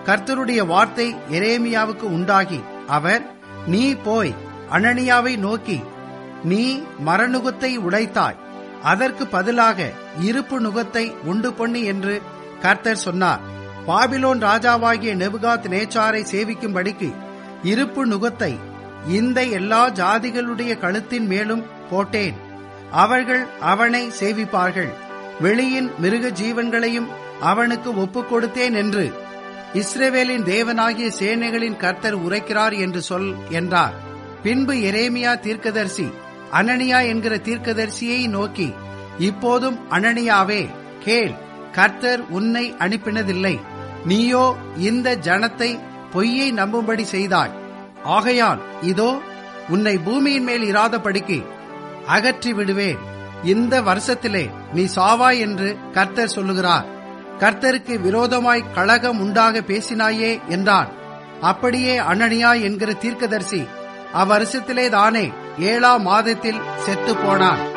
கர்த்தருடைய வார்த்தை எரேமியாவுக்கு உண்டாகி அவர் நீ போய் அனனியாவை நோக்கி நீ மரநுகத்தை உடைத்தாய் அதற்கு பதிலாக இருப்பு நுகத்தை உண்டு பண்ணு என்று கர்த்தர் சொன்னார் பாபிலோன் ராஜாவாகிய நெபுகாத் நேச்சாரை சேவிக்கும்படிக்கு இருப்பு நுகத்தை இந்த எல்லா ஜாதிகளுடைய கழுத்தின் மேலும் போட்டேன் அவர்கள் அவனை சேவிப்பார்கள் வெளியின் மிருக ஜீவன்களையும் அவனுக்கு ஒப்புக் கொடுத்தேன் என்று இஸ்ரேவேலின் தேவனாகிய சேனைகளின் கர்த்தர் உரைக்கிறார் என்று சொல் என்றார் பின்பு எரேமியா தீர்க்கதரிசி அனனியா என்கிற தீர்க்கதரிசியை நோக்கி இப்போதும் அனனியாவே கேள் கர்த்தர் உன்னை அனுப்பினதில்லை நீயோ இந்த ஜனத்தை பொய்யை நம்பும்படி செய்தாய் ஆகையால் இதோ உன்னை பூமியின் மேல் இராதபடிக்கு அகற்றி விடுவேன் இந்த வருஷத்திலே நீ சாவாய் என்று கர்த்தர் சொல்லுகிறார் கர்த்தருக்கு விரோதமாய் கழகம் உண்டாக பேசினாயே என்றான் அப்படியே அனனியா என்கிற தீர்க்கதரிசி அவ்வருஷத்திலே தானே ஏழாம் மாதத்தில் செத்து போனான்